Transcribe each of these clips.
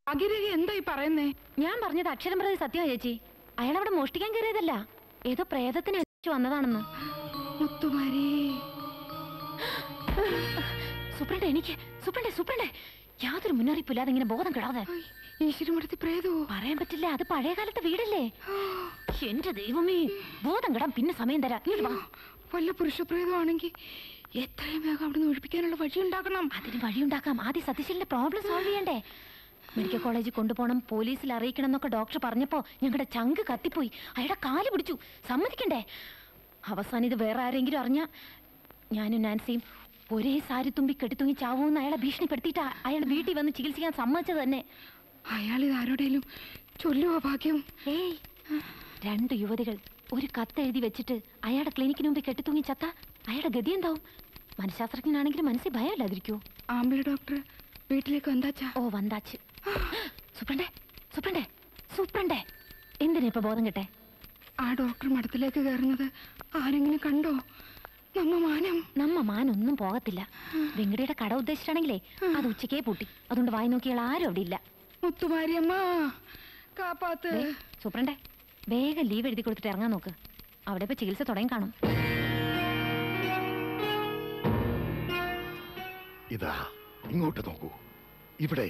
ഭാഗ്യരേഖ എന്തായി പറയുന്നേ ഞാൻ പറഞ്ഞത് അക്ഷരം പ്രതി സത്യമാ ചേച്ചി അയാൾ അവിടെ മോഷ്ടിക്കാൻ കയറിയതല്ല ഏതോ പ്രേതത്തിന് അന്വേഷിച്ചു വന്നതാണെന്ന് മുത്തുമാരി സൂപ്രണ്ട് എനിക്ക് സൂപ്രണ്ടേ സൂപ്രണ്ടേ യാതൊരു മുന്നറിയിപ്പില്ലാതെ ഇങ്ങനെ ബോധം കിടാതെ ഈശ്വരമൂർത്തി പ്രേതവോ പറയാൻ പറ്റില്ല അത് പഴയ കാലത്തെ വീടല്ലേ എന്റെ ദൈവമേ ബോധം കിടാൻ പിന്നെ സമയം തരാം ഇങ്ങോട്ട് വാ വല്ല പുരുഷ പ്രേതമാണെങ്കിൽ എത്രയും വേഗം അവിടുന്ന് ഒഴിപ്പിക്കാനുള്ള വഴി ഉണ്ടാക്കണം അതിന് വഴിയുണ്ടാക്കാം ആദ്യം സതീശന്റെ പ്രോബ്ലം സോൾവ് ചെയ്യണ്ടേ മെഡിക്കൽ കോളേജിൽ കൊണ്ടുപോകണം പോലീസിൽ അറിയിക്കണം എന്നൊക്കെ ഡോക്ടർ പറഞ്ഞപ്പോ ഞങ്ങളുടെ ചങ്ക് കത്തിപ്പോയി അയാളുടെ കാല് പിടിച്ചു സമ്മതിക്കണ്ടേ അവസാനം ഇത് വേറെ ആരെങ്കിലും അറിഞ്ഞ ഞാനും നാൻസിയും ഒരേ സാരി തുമ്പി കെട്ടിത്തൂങ്ങി ചാവൂന്ന് അയാളെ ഭീഷണിപ്പെടുത്തിയിട്ട് അയാൾ വീട്ടിൽ വന്ന് ചികിത്സിക്കാൻ സമ്മതിച്ചത് തന്നെ അയാൾ ഇത് ആരോടേലും ചൊല്ലുവോ ഭാഗ്യം ഏയ് രണ്ട് യുവതികൾ ഒരു കത്ത് എഴുതി വെച്ചിട്ട് അയാളുടെ ക്ലിനിക്കിന് മുമ്പിൽ കെട്ടിത്തൂങ്ങി ചത്ത അയാളുടെ ഗതി എന്താവും മനഃശാസ്ത്രജ്ഞനാണെങ്കിലും മനസ്സിൽ ഭയമല്ലാതിരിക്കൂ ആമ്പിള ഡോക്ടർ വീട്ടിലേക്ക് വந்தாച്ചാ ഓ വந்தாച്ച് സൂപ്രണ്ടേ സൂപ്രണ്ടേ സൂപ്രണ്ടേ എന്തിനാ ഇപ്പൊ ബോധം കിട്ടെ ആ ഡോക്ടർ മഠത്തിലേക്ക് കയറുന്നത് ആരെങ്കിലും കണ്ടോ നമ്മ മാനം നമ്മ മാനൊന്നും പോകത്തില്ല വെങ്കടിയുടെ കട ഉദ്ദേശിച്ചാണെങ്കിലേ അത് ഉച്ചക്കേ പൂട്ടി അതുകൊണ്ട് വായി നോക്കിയാൽ ആരും അവിടെ ഇല്ല മുത്തുമാരിയമ്മ കാപ്പാത്ത് ദേ, സൂപ്രണ്ടേ വേഗം ലീവ് എഴുതി കൊടുത്തിട്ട് ഇറങ്ങാൻ നോക്ക് അവിടെ ഇപ്പൊ ചികിത്സ തുടങ്ങി കാണും ഇതാ ഇങ്ങോട്ട് നോക്കൂ ഇവിടെ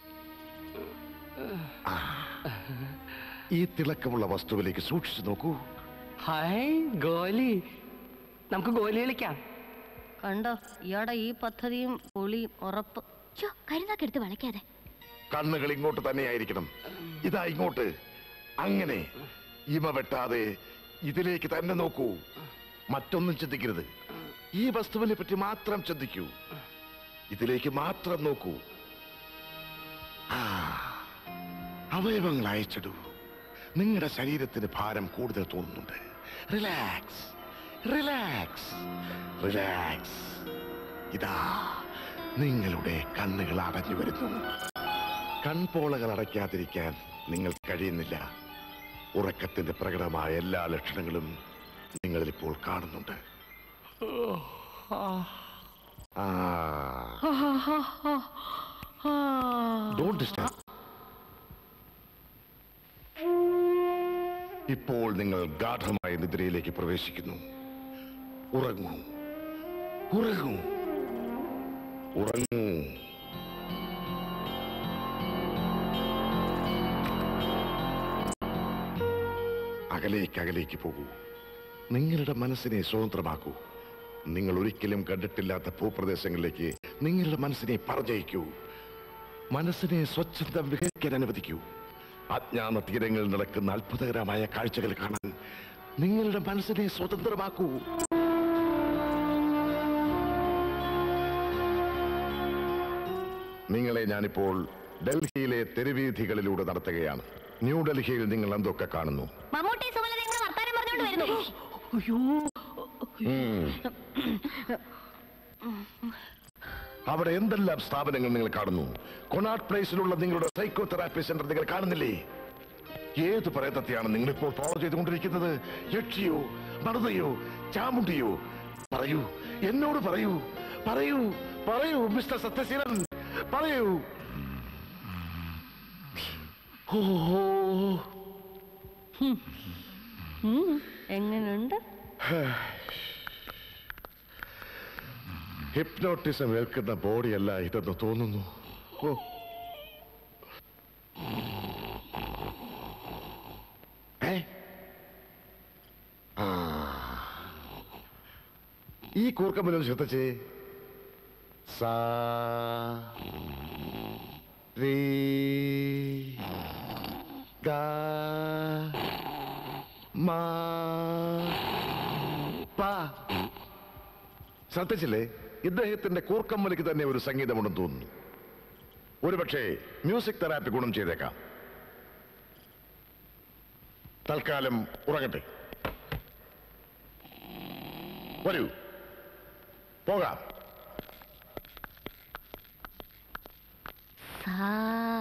ആ. ഈ തിളക്കമുള്ള വസ്തുവിലേക്ക് സൂക്ഷിച്ചു നോക്കൂ ഹായ് ഗോലി നമുക്ക് ഗോലി കളിക്കാം കണ്ടോ ഇയാടെ ഈ പദ്ധതിയും പൊളിയും ഉറപ്പ് ചോ കരുന്നാക്കെടുത്ത് വളയ്ക്കാതെ കണ്ണുകൾ ഇങ്ങോട്ട് തന്നെയായിരിക്കണം ഇതാ ഇങ്ങോട്ട് അങ്ങനെ ഇമ വെട്ടാതെ ഇതിലേക്ക് തന്നെ നോക്കൂ മറ്റൊന്നും ചിന്തിക്കരുത് ഈ വസ്തുവിനെ പറ്റി മാത്രം ചിന്തിക്കൂ ഇതിലേക്ക് മാത്രം നോക്കൂ ആ, അവയവങ്ങൾ അയച്ചിടൂ നിങ്ങളുടെ ശരീരത്തിന് ഭാരം കൂടുതൽ തോന്നുന്നുണ്ട് റിലാക്സ് റിലാക്സ് റിലാക്സ് ഇതാ നിങ്ങളുടെ കണ്ണുകൾ അടഞ്ഞു വരുന്നു കൺപോളകൾ അടയ്ക്കാതിരിക്കാൻ നിങ്ങൾ കഴിയുന്നില്ല ഉറക്കത്തിന്റെ പ്രകടമായ എല്ലാ ലക്ഷണങ്ങളും നിങ്ങൾ ഇപ്പോൾ കാണുന്നുണ്ട് ആ Don't disturb. ഇപ്പോൾ നിങ്ങൾ ഗാഠമായ നിദ്രയിലേക്ക് പ്രവേശിക്കുന്നു ഉറങ്ങൂ ഉറങ്ങൂ ഉറങ്ങൂ അകലേക്ക് അകലേക്ക് പോകൂ നിങ്ങളുടെ മനസ്സിനെ സ്വതന്ത്രമാക്കൂ നിങ്ങൾ ഒരിക്കലും കണ്ടിട്ടില്ലാത്ത ഭൂപ്രദേശങ്ങളിലേക്ക് നിങ്ങളുടെ മനസ്സിനെ പറഞ്ഞയക്കൂ മനസ്സിനെ സ്വച്ഛന്തം വിഹരിക്കാൻ അനുവദിക്കൂ അജ്ഞാന തീരങ്ങളിൽ നടക്കുന്ന അത്ഭുതകരമായ കാഴ്ചകൾ കാണാൻ നിങ്ങളുടെ മനസ്സിനെ സ്വതന്ത്രമാക്കൂ നിങ്ങളെ ഞാനിപ്പോൾ ഡൽഹിയിലെ തെരുവീഥികളിലൂടെ നടത്തുകയാണ് ന്യൂഡൽഹിയിൽ നിങ്ങൾ എന്തൊക്കെ കാണുന്നു മമ്മൂട്ടി സുമലത ഇങ്ങനെ വർത്താനം പറഞ്ഞുകൊണ്ട് വരുന്നു ഉം. അവിടെ എന്തെല്ലാം സ്ഥാപനങ്ങൾ നിങ്ങൾ കാണുന്നു കൊണാട്ട് പ്ലേസിലുള്ള നിങ്ങളുടെ സൈക്കോ തെറാപ്പി സെന്റർ നിങ്ങൾ കാണുന്നില്ലേ ഏത് പ്രേതത്തെയാണ് നിങ്ങൾ ഇപ്പോൾ ഫോളോ ചെയ്തുകൊണ്ടിരിക്കുന്നത് യക്ഷിയോ മറുതയോ ചാമുണ്ടിയോ പറയൂ എന്നോട് പറയൂ പറയൂ പറയൂ മിസ്റ്റർ സത്യശീലൻ പറയൂ ഓ എങ്ങനെയുണ്ട് ഹിപ്നോട്ടിസം ഏൽക്കുന്ന ബോഡിയല്ല ഇതെന്ന് തോന്നുന്നു ഓ ഏ? ആ. ഈ കൂർക്കമ്പലം ശ്രദ്ധിച്ചേ സാ രീ ഗാ മാ പാ ശ്രദ്ധിച്ചില്ലേ ഇദ്ദേഹത്തിന്റെ കൂർക്കമ്മലിക്ക് തന്നെ ഒരു സംഗീതമുണ്ടെന്ന് തോന്നുന്നു ഒരുപക്ഷെ മ്യൂസിക് തെറാപ്പി ഗുണം ചെയ്തേക്കാം തൽക്കാലം ഉറങ്ങട്ടെ വരൂ പോകാം സാ